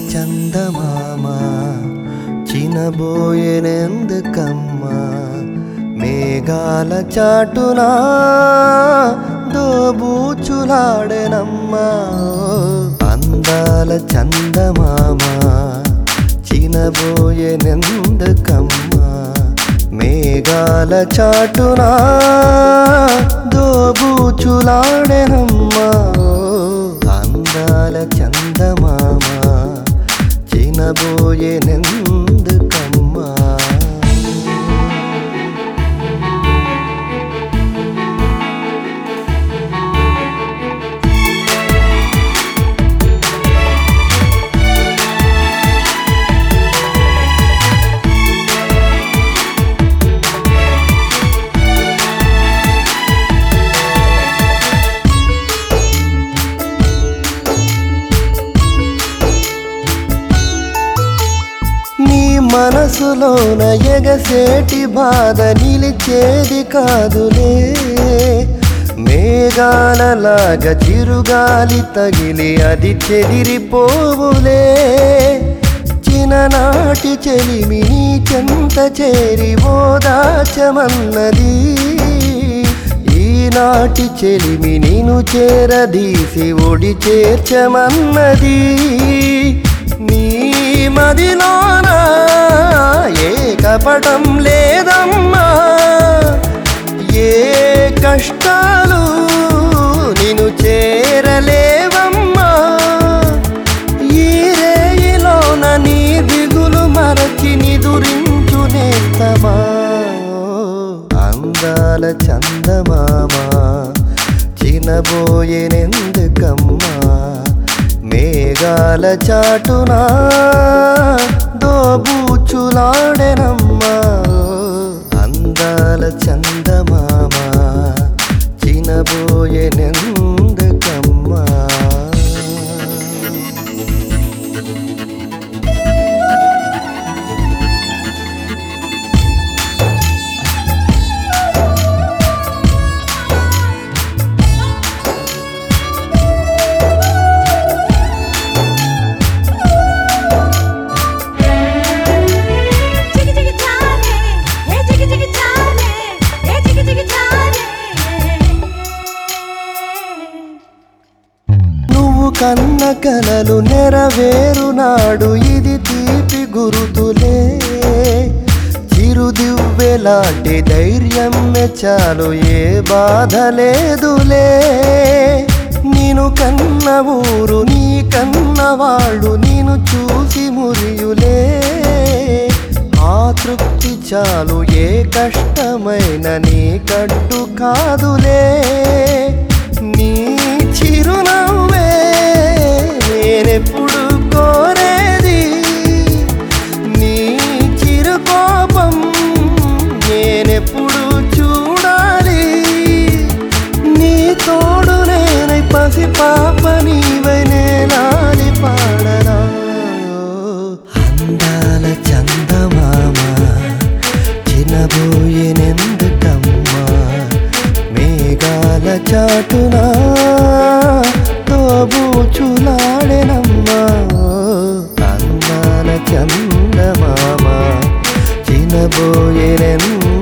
చందమామ చినబోయెనెందుకమ్మా మేఘాల చాటునా దోబూచులాడెనమ్మా అందాల చందమామ చినబోయెనెందుకమ్మా మేఘాల చాటునా దోబూచులాడెనమ్మా అందాల చందమామ చినబోయెనెందుకమ్మా నీ మనసులోన ఎగసేటి బాధ నిలిచేది కాదులే మేఘాలలాగా చిరుగాలి తగిలి అది చెదిరిపోవులే చిన్ననాటి చెలిమి నీ చెంత చేరి ఓదాచమన్నది ఈనాటి చెలిమి నేను చేరదీసి ఒడి చేర్చమన్నది నీ మదిలోన ఏ కపటం లేదమ్మా ఏ కష్టాలు నిన్ను చేరలేవమ్మా ఈ రేయిలోన నీ దిగులు మరచి నిదురించు నేస్తమా అందాల చందమామ చినబోయేనెందుకమ్మా మేఘాల చాటునా దోబూచులాడెనమ్మా అందాల చందమామ చినబోయేనెందుకమ్మా చికి చికి చాలే హే చికి చికి చాలే హే చికి చికి చాలే నువ్వు కన్న కలలు నెరవేరు నాడు ఇది తీపి గురుతులే చిరుదివ్వెలాంటి ధైర్యం చాలు ఏ బాధ లేదులే నేను కన్న ఊరు నీ కన్న వాళ్ళు నేను చూసి మురియులే ఆ తృప్తి చాలు ఏ కష్టమైన నీ కట్టు కాదులే నీ చిరునవ్వే నేనెప్పుడు కోరేది నీ చిరు కోపం నేనెప్పుడు చూడాలి నీ తోడు నేనై పసి పాప నీవై నేలాలి పాడరా అందాల చందమామ చిన్నబోయేనెందుకమ్మా మేఘాల చాటునా తోబూచులాడెనమ్మా అందాల చందమామ చినబోయేనెందుకమ్మా